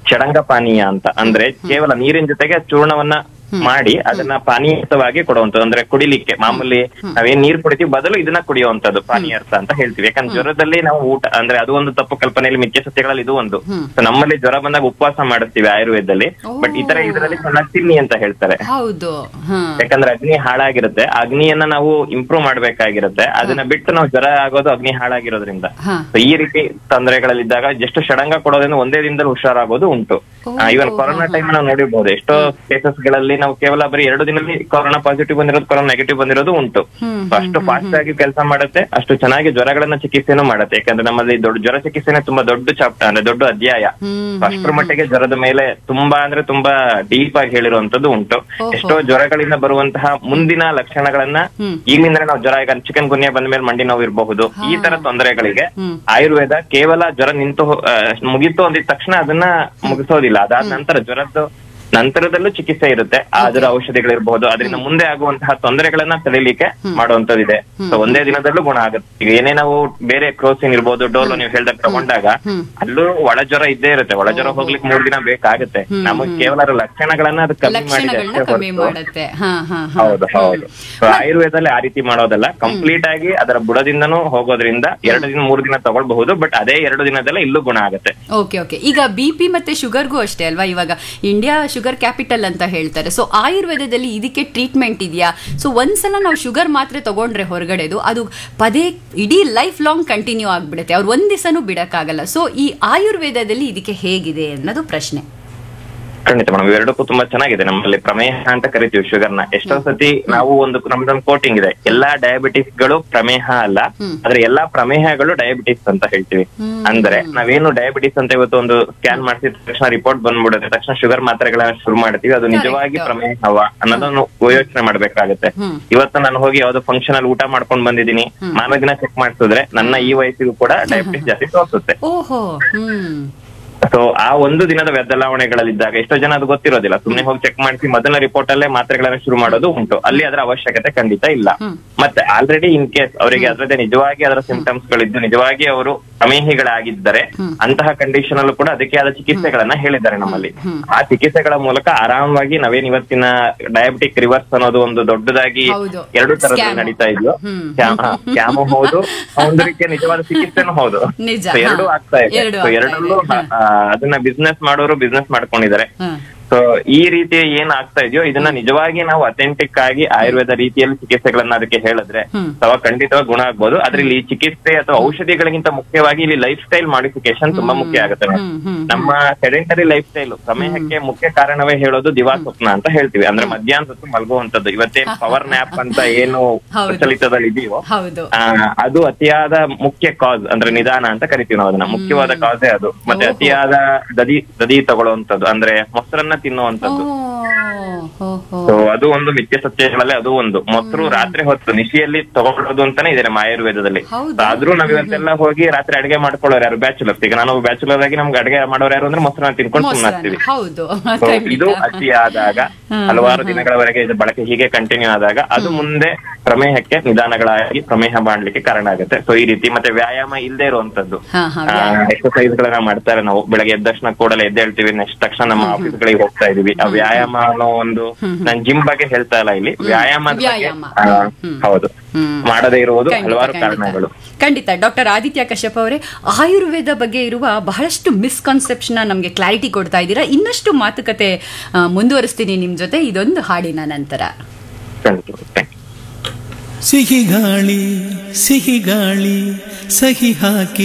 ಷಡಂಗ ಪಾನೀಯ ಅಂತ ಅಂದ್ರೆ ಕೇವಲ ನೀರಿನ ಜೊತೆಗೆ ಚೂರ್ಣವನ್ನ ಮಾಡಿ ಅದನ್ನ ಪಾನೀಯವಾಗಿ ಕೊಡುವಂತದ್ದು ಅಂದ್ರೆ ಕುಡಿಲಿಕ್ಕೆ ಮಾಮೂಲಿ ನಾವೇನ್ ನೀರ್ ಕುಡಿತೀವಿ ಬದಲು ಇದನ್ನ ಕುಡಿಯುವಂತದ್ದು ಪಾನೀಯಾರ್ಥ ಅಂತ ಹೇಳ್ತೀವಿ ಯಾಕಂದ್ರೆ ಜ್ವರದಲ್ಲಿ ನಾವು ಊಟ ಅಂದ್ರೆ ಅದು ಒಂದು ತಪ್ಪು ಕಲ್ಪನೆಯಲ್ಲಿ ಮಿಥ್ಯ ಸತ್ಯಗಳಲ್ಲಿ ಇದು ಒಂದು So ನಮ್ಮಲ್ಲಿ ಜ್ವರ ಬಂದಾಗ ಉಪವಾಸ ಮಾಡುತ್ತೀವಿ ಆಯುರ್ವೇದದಲ್ಲಿ ಬಟ್ ಇತರ ಇದರಲ್ಲಿ ಚೆನ್ನಾಗಿ ತಿನ್ನಿ ಅಂತ ಹೇಳ್ತಾರೆ ಹೌದು ಹಾ ಯಾಕಂದ್ರೆ ಅಗ್ನಿ ಹಾಳಾಗಿರುತ್ತೆ ಅಗ್ನಿಯನ್ನ ನಾವು ಇಂಪ್ರೂವ್ ಮಾಡ್ಬೇಕಾಗಿರುತ್ತೆ ಅದನ್ನ ಬಿಟ್ಟು ನಾವು ಜ್ವರ ಆಗೋದು ಅಗ್ನಿ ಹಾಳಾಗಿರೋದ್ರಿಂದ ಹಾ So ಈ ರೀತಿ ತೊಂದರೆಗಳಲ್ಲಿದ್ದಾಗ ಜಸ್ಟ್ ಷಡಂಗ ಕೊಡೋದ್ರಿಂದ ಒಂದೇ ದಿನದಲ್ಲಿ ಹುಷಾರಾಗೋದು ಉಂಟು ಇವನ್ ಕೊರೋನಾ ಟೈಮ್ ನಾವು ನೋಡಿರ್ಬೋದು ಎಷ್ಟೋ ಕೇಸಸ್ ಗಳಲ್ಲಿ ನಾವು ಕೇವಲ ಬರೀ ಎರಡು ದಿನದಲ್ಲಿ ಕೊರೋನಾ ಪಾಸಿಟಿವ್ ಬಂದಿರೋದು ಕೊರೋನಾ ನೆಗೆಟಿವ್ ಬಂದಿರೋದು ಉಂಟು ಹ್ಮ್, So ಅಷ್ಟು ಫಾಸ್ಟ್ ಆಗಿ ಕೆಲಸ ಮಾಡುತ್ತೆ ಅಷ್ಟು ಚೆನ್ನಾಗಿ ಜ್ವರಗಳನ್ನ ಚಿಕಿತ್ಸೆನೂ ಮಾಡುತ್ತೆ ಯಾಕಂದ್ರೆ ನಮ್ಮಲ್ಲಿ ದೊಡ್ಡ ಜ್ವರ ಚಿಕಿತ್ಸೆನೇ ತುಂಬಾ ದೊಡ್ಡ ಚಾಪ್ಟರ್ ಅಂದ್ರೆ ದೊಡ್ಡ ಅಧ್ಯಾಯ ಹ್ಮ್ So ಅಷ್ಟ್ರ ಮಟ್ಟಿಗೆ ಜ್ವರದ ಮೇಲೆ ತುಂಬಾ ಅಂದ್ರೆ ತುಂಬಾ ಡೀಪ್ ಆಗಿ ಹೇಳಿರುವಂತದ್ದು ಉಂಟು ಓಹೋ. ಎಷ್ಟೋ ಜ್ವರಗಳಿಂದ ಬರುವಂತಹ ಮುಂದಿನ ಲಕ್ಷಣಗಳನ್ನ ಹ್ಮ್. ಈಗಿನಿಂದ ನಾವು ಜ್ವರ ಈಗ ಚಿಕನ್ ಗುನ್ಯ ಬಂದ ಮೇಲೆ ಮಂಡಿ ನೋವು ಇರಬಹುದು ಈ ತರ ತೊಂದರೆಗಳಿಗೆ ಹ್ಮ್. ಆಯುರ್ವೇದ ಕೇವಲ ಜ್ವರ ನಿಂತು ಹೋ- ಆ, ಮುಗೀತು ಅಂದಿದ ತಕ್ಷಣ ಅದನ್ನ ಮುಗಿಸೋದಿಲ್ಲ ಅದಾದ ನಂತರ ಜ್ವರದ್ದು ನಂತರದಲ್ಲೂ ಚಿಕಿತ್ಸೆ ಇರುತ್ತೆ ಅದರ ಔಷಧಿಗಳಿರಬಹುದು ಅದರಿಂದ ಮುಂದೆ ಆಗುವಂತಹ ತೊಂದರೆಗಳನ್ನ ತಡೆಯಲಿಕ್ಕೆ ಮಾಡುವಂತದಿದೆ ಸೊ ಒಂದೇ ದಿನದಲ್ಲೂ ಗುಣ ಆಗುತ್ತೆ ಈಗ ಏನೇ ನಾವು ಬೇರೆ ಕ್ರೋಸಿನ್ ಇರ್ಬೋದು ಡೋಲೋ ನೀವು ಹೇಳ್ದಾಗ ತಗೊಂಡಾಗ ಅಲ್ಲೂ ಒಳ ಜ್ವರ ಇದ್ದೇ ಇರುತ್ತೆ ಒಳ ಜ್ವರ ಹೋಗ್ಲಿಕ್ಕೆ ಮೂರ್ ದಿನ ಬೇಕಾಗುತ್ತೆ ನಮಗ್ ಕೇವಲ ಅದ್ರ ಲಕ್ಷಣಗಳನ್ನ ಅದು ಕಮ್ಮಿ ಮಾಡಿದೆ ಲಕ್ಷಣಗಳನ್ನ ಅಷ್ಟೇ ಕಮ್ಮಿ ಹೊರತು- ಮಾಡುತ್ತೆ ಹಾ ಹಾ ಹಾ ಹೌದು ಹೌದು So, ಆಯುರ್ವೇದದಲ್ಲಿ ಆ ರೀತಿ ಮಾಡೋದಲ್ಲ ಕಂಪ್ಲೀಟ್ ಆಗಿ ಅದರ ಬುಡದಿಂದನೂ ಹೋಗೋದ್ರಿಂದ ಎರಡು ದಿನ ಮೂರು ದಿನ ತಗೊಳ್ಬಹುದು ಬಟ್ ಅದೇ ಎರಡು ದಿನದಲ್ಲೇ ಇಲ್ಲೂ ಗುಣ ಆಗುತ್ತೆ ಓಕೆ ಓಕೆ ಈಗ ಬಿ ಪಿ ಮತ್ತೆ ಶುಗರ್ಗೂ ಅಷ್ಟೇ ಅಲ್ವಾ ಇವಾಗ ಇಂಡಿಯಾ ಶುಗರ್ ಕ್ಯಾಪಿಟಲ್ ಅಂತ ಹೇಳ್ತಾರೆ ಸೊ ಆಯುರ್ವೇದದಲ್ಲಿ ಇದಕ್ಕೆ ಟ್ರೀಟ್ಮೆಂಟ್ ಇದೆಯಾ ಸೊ ಒಂದ್ಸಲ ನಾವು ಶುಗರ್ ಮಾತ್ರೆ ತಗೊಂಡ್ರೆ ಹೊರಗಡೆದು ಅದು ಪದೇ ಇಡೀ ಲೈಫ್ ಲಾಂಗ್ ಕಂಟಿನ್ಯೂ ಆಗ್ಬಿಡುತ್ತೆ ಅವ್ರು ಒಂದ್ ದಿವಸನೂ ಬಿಡಕ್ಕಾಗಲ್ಲ ಸೊ ಈ ಆಯುರ್ವೇದದಲ್ಲಿ ಇದಕ್ಕೆ ಹೇಗಿದೆ ಅನ್ನೋದು ಪ್ರಶ್ನೆ ಖಂಡಿತ ಮೇಡಮ್ ಇವೆರಡಕ್ಕೂ ತುಂಬಾ ಚೆನ್ನಾಗಿದೆ ನಮ್ಮಲ್ಲಿ ಪ್ರಮೇಹ ಅಂತ ಕರಿತೀವಿ ಶುಗರ್ ನ ಎಷ್ಟೋ ಸತಿ ನಾವು ಒಂದು ನಮ್ದೊಂದು ಕೋಟಿಂಗ್ ಇದೆ ಎಲ್ಲಾ ಡಯಾಬಿಟಿಸ್ ಗಳು ಪ್ರಮೇಹ ಅಲ್ಲ ಆದ್ರೆ ಎಲ್ಲಾ ಪ್ರಮೇಹಗಳು ಡಯಾಬಿಟಿಸ್ ಅಂತ ಹೇಳ್ತೀವಿ ಅಂದ್ರೆ ನಾವೇನು ಡಯಾಬಿಟಿಸ್ ಅಂತ ಇವತ್ತು ಒಂದು ಸ್ಕ್ಯಾನ್ ಮಾಡಿಸಿದ ತಕ್ಷಣ ರಿಪೋರ್ಟ್ ಬಂದ್ಬಿಡುತ್ತೆ ತಕ್ಷಣ ಶುಗರ್ ಮಾತ್ರೆಗಳನ್ನ ಶುರು ಮಾಡ್ತೀವಿ ಅದು ನಿಜವಾಗಿ Correct. ಪ್ರಮೇಹವ ಅನ್ನೋದನ್ನು ಯೋಚನೆ ಮಾಡ್ಬೇಕಾಗುತ್ತೆ ಹ್ಮ್. ಇವತ್ತು ನಾನು ಹೋಗಿ ಯಾವ್ದೋ ಫಂಕ್ಷನ್ ಅಲ್ಲಿ ಊಟ ಮಾಡ್ಕೊಂಡ್ ಬಂದಿದ್ದೀನಿ ಮಾರನೇ ದಿನ ಚೆಕ್ ಮಾಡಿಸಿದ್ರೆ ನನ್ನ ಈ ವಯಸ್ಸಿಗೂ ಕೂಡ ಡಯಾಬಿಟಿಸ್ ಜಾಸ್ತಿ ತೋರಿಸುತ್ತೆ ಓಹೋ ಹ್ಮ್ ಸೊ ಆ ಒಂದು ದಿನದ ಬದಲಾವಣೆಗಳಲ್ಲಿದ್ದಾಗ ಎಷ್ಟೋ ಜನ ಅದು ಗೊತ್ತಿರೋದಿಲ್ಲ ಸುಮ್ನೆ ಹೋಗಿ ಚೆಕ್ ಮಾಡಿಸಿ ಮೊದಲ ರಿಪೋರ್ಟ್ ಅಲ್ಲೇ ಮಾತ್ರೆಗಳನ್ನ ಶುರು ಮಾಡೋದು ಉಂಟು ಅಲ್ಲಿ ಅದರ ಅವಶ್ಯಕತೆ ಖಂಡಿತ ಇಲ್ಲ ಮತ್ತೆ ಆಲ್ರೆಡಿ ಇನ್ ಕೇಸ್ ಅವರಿಗೆ ಅದರದೇ ನಿಜವಾಗಿ ಅದರ ಸಿಂಪ್ಟಮ್ಸ್ ಗಳಿದ್ದು ನಿಜವಾಗಿ ಅವರು ಪ್ರಮೇಹಿಗಳಾಗಿದ್ದರೆ ಅಂತಹ ಕಂಡೀಷನ್ ಅಲ್ಲೂ ಕೂಡ ಅದಕ್ಕೆ ಆದ ಚಿಕಿತ್ಸೆಗಳನ್ನ ಹೇಳಿದ್ದಾರೆ ನಮ್ಮಲ್ಲಿ ಆ ಚಿಕಿತ್ಸೆಗಳ ಮೂಲಕ ಆರಾಮವಾಗಿ ನಾವೇನ್ ಇವತ್ತಿನ ಡಯಾಬಿಟಿಕ್ ರಿವರ್ಸ್ ಅನ್ನೋದು ಒಂದು ದೊಡ್ಡದಾಗಿ ಹೌದು. ಎರಡು ತರದಲ್ಲಿ Scam. ನಡೀತಾ ಇದೆಯೋ ಹ್ಮ್. ಕ್ಯಾಮು ಹೌದು ಒಂದು ರೀತಿಯ ನಿಜವಾದ ಚಿಕಿತ್ಸೆನೂ ಹೌದು ನಿಜ, So ಎರಡೂ ಹಾ. ಆಗ್ತಾ ಇದೆ ಎರಡೂ So ಆಗ್ತಾ ಎರಡರಲ್ಲೂ ಇದೆ. ಆ, ಅದನ್ನ ಬಿಸ್ನೆಸ್ ಮಾಡೋರು ಬಿಸ್ನೆಸ್ ಮಾಡ್ಕೊಂಡಿದ್ದಾರೆ ಹ್ಮ್ ಸೊ ಈ ರೀತಿ ಏನ್ ಆಗ್ತಾ ಇದೆಯೋ ಇದನ್ನ ನಿಜವಾಗಿ ನಾವು ಅಥೆಂಟಿಕ್ ಆಗಿ ಆಯುರ್ವೇದ ರೀತಿಯಲ್ಲಿ ಚಿಕಿತ್ಸೆಗಳನ್ನ ಅದಕ್ಕೆ ಹೇಳಿದ್ರೆ ಹ್ಮ್. ಅಥವಾ ಖಂಡಿತವಾಗಿ ಗುಣ ಆಗ್ಬೋದು ಆದ್ರೆ ಇಲ್ಲಿ ಈ ಚಿಕಿತ್ಸೆ ಅಥವಾ ಔಷಧಿಗಳಿಗಿಂತ ಮುಖ್ಯವಾಗಿ ಇಲ್ಲಿ ಲೈಫ್ ಸ್ಟೈಲ್ ಮಾಡಿಫಿಕೇಶನ್ ತುಂಬಾ ಮುಖ್ಯ ಆಗುತ್ತೆ ಹ್ಮ್, ಹ್ಮ್, ನಮ್ಮ ಸೆಡೆಂಟರಿ ಲೈಫ್ ಸ್ಟೈಲ್ ಪ್ರಮೇಹಕ್ಕೆ ಮುಖ್ಯ ಕಾರಣವೇ ಹೇಳೋದು ದಿವಾ ಸ್ವಪ್ನ ಅಂತ ಹೇಳ್ತೀವಿ ಅಂದ್ರೆ ಮಧ್ಯಾಹ್ನ ಹೊತ್ತು ಮಲಗುವಂತದ್ದು ಇವತ್ತೇನ್ ಪವರ್ ನ್ಯಾಪ್ ಅಂತ ಏನು ಹೌದು. ಪ್ರಚಲಿತದಲ್ಲಿ ಇದೆಯೋ ಹೌದು ಆ, ಅದು ಅತಿಯಾದ ಮುಖ್ಯ ಕಾಸ್ ಅಂದ್ರೆ ನಿಧಾನ ಅಂತ ಕರಿತೀವಿ ನಾವು ಅದನ್ನ ಮುಖ್ಯವಾದ ಕಾಸೇ ಅದು ಮತ್ತೆ ಓಹೋ. ಅತಿಯಾದ ದದಿ ದದಿ ತಗೊಳ್ಳುವಂತದ್ದು ಅಂದ್ರೆ ಮೊಸರನ್ನ ತಿನ್ನುವಂತದ್ದು ಓ, ಹೋ, ಹೋ. ಸೊ ಅದು ಒಂದು ಮಿಥ್ಯ ಸತ್ಯಗಳಲ್ಲಿ ಅದು ಒಂದು ಮೊಸರು ರಾತ್ರಿ ಹೊತ್ತು ನಿಶಿಯಲ್ಲಿ ತಗೊಳ್ಳೋದು ಅಂತಾನೆ ಇದೆ ನಮ್ಮ ಆಯುರ್ವೇದದಲ್ಲಿ ಹೌದಾ? So ಆದ್ರೂ ನಾವ್ ಇವತ್ತೆಲ್ಲ ಹೋಗಿ ರಾತ್ರಿ ಅಡಿಗೆ ಮಾಡ್ಕೊಳ್ಳೋರು ಯಾರು ಬ್ಯಾಚುಲರ್ಸ್ ಈಗ ನಾನು ಬ್ಯಾಚುಲರ್ ಆಗಿ ನಮ್ಗೆ ಅಡಿಗೆ ಮಾಡೋರು ಯಾರು ಅಂದ್ರೆ ಮೊಸರನ್ನ ತಿನ್ಕೊಂಡು ಸುಮ್ಮನೆ ಮೊಸರನ್ನ. ಆಗ್ತೀವಿ ಹೌದು So ಖಂಡಿತ. ಇದು ಅತಿ ಆದಾಗ ಹಲವಾರು ದಿನಗಳವರೆಗೆ ಇದು ಬಳಕೆ ಹೀಗೆ ಕಂಟಿನ್ಯೂ ಆದಾಗ ಅದು ಮುಂದೆ ಪ್ರಮೇಹಕ್ಕೆ ನಿಧಾನಗಳಾಗಿ ಪ್ರಮೇಹ ಮಾಡ್ಲಿಕ್ಕೆ ಕಾರಣ ಆಗುತ್ತೆ ಸೊ ಈ ರೀತಿ ಮತ್ತೆ ವ್ಯಾಯಾಮ ಇಲ್ಲದೆ ಇರುವಂತದ್ದು ಹಾ, ಹಾ, ಎಕ್ಸರ್ಸೈಸ್ ಗಳನ್ನ ಮಾಡ್ತಾರೆ ನಾವು ಬೆಳಗ್ಗೆ ಎದ್ದ ತಕ್ಷಣ ಕೂಡಲೇ ಎದ್ದೇಳ್ತೀವಿ ನೆಕ್ಸ್ಟ್ ತಕ್ಷಣ ನಮ್ಮ ಆಫೀಸ್ ಗಳಿಗೆ ಹೋಗ್ತಾ ಇದೀವಿ ಆ ವ್ಯಾಯಾಮ ಅನ್ನೋ ಒಂದು ನಾನ್ ಜಿಮ್ ಬಗ್ಗೆ ಹೇಳ್ತಾ ಇಲ್ಲ ಇಲ್ಲಿ ವ್ಯಾಯಾಮದ ಬಗ್ಗೆ ವ್ಯಾಯಾಮ. ಆ, ಹ್ಮ್. ಹೌದು ಹ್ಮ್. ಮಾಡದೇ ಇರುವುದು ಖಂಡಿತ, ಹಲವಾರು ಖಂಡಿತ. ಕಾರಣಗಳು ಖಂಡಿತ ಡಾಕ್ಟರ್ ಆದಿತ್ಯ ಕಶ್ಯಪ್ ಅವರೇ ಆಯುರ್ವೇದ ಬಗ್ಗೆ ಇರುವ ಬಹಳಷ್ಟು ಮಿಸ್ಕನ್ಸೆಪ್ಷನ್ ನಮಗೆ ಕ್ಲಾರಿಟಿ ಕೊಡ್ತಾ ಇದ್ದೀರಾ ಇನ್ನಷ್ಟು ಮಾತುಕತೆ ಆ, ಮುಂದುವರಿಸ್ತೀನಿ ನಿಮ್ ಜೊತೆ ಇದೊಂದು ಹಾಡಿನ ನಂತರ ಖಂಡಿತ Thank you. ಸಿಹಿ ಗಾಳಿ ಸಿಹಿ ಗಾಳಿ ಸಹಿ ಹಾಕಿ